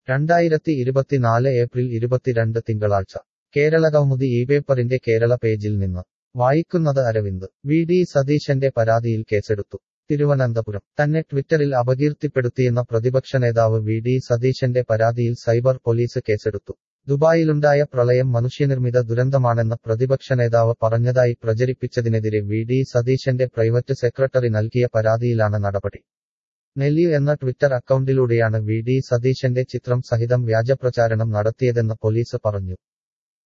രണ്ടായിരത്തി ഇരുപത്തിനാല് ഏപ്രിൽ ഇരുപത്തിരണ്ട് തിങ്കളാഴ്ച കേരളകൗമുദി ഈ പേപ്പറിന്റെ കേരള പേജിൽ നിന്ന് വായിക്കുന്നത് അരവിന്ദ് വി ഡി സതീശന്റെ പരാതിയിൽ കേസെടുത്തു തിരുവനന്തപുരം തന്നെ ട്വിറ്ററിൽ അപകീർത്തിപ്പെടുത്തിയെന്ന പ്രതിപക്ഷ നേതാവ് വി ഡി സതീശന്റെ പരാതിയിൽ സൈബർ പോലീസ് കേസെടുത്തു ദുബായിലുണ്ടായ പ്രളയം മനുഷ്യനിർമ്മിത ദുരന്തമാണെന്ന് പ്രതിപക്ഷ നേതാവ് പറഞ്ഞതായി പ്രചരിപ്പിച്ചതിനെതിരെ വി ഡി സതീശന്റെ പ്രൈവറ്റ് സെക്രട്ടറി നൽകിയ പരാതിയിലാണ് നടപടി നെല്ലിയു എന്ന ട്വിറ്റർ അക്കൗണ്ടിലൂടെയാണ് വി ഡി സതീശന്റെ ചിത്രം സഹിതം വ്യാജപ്രചാരണം നടത്തിയതെന്ന് പോലീസ് പറഞ്ഞു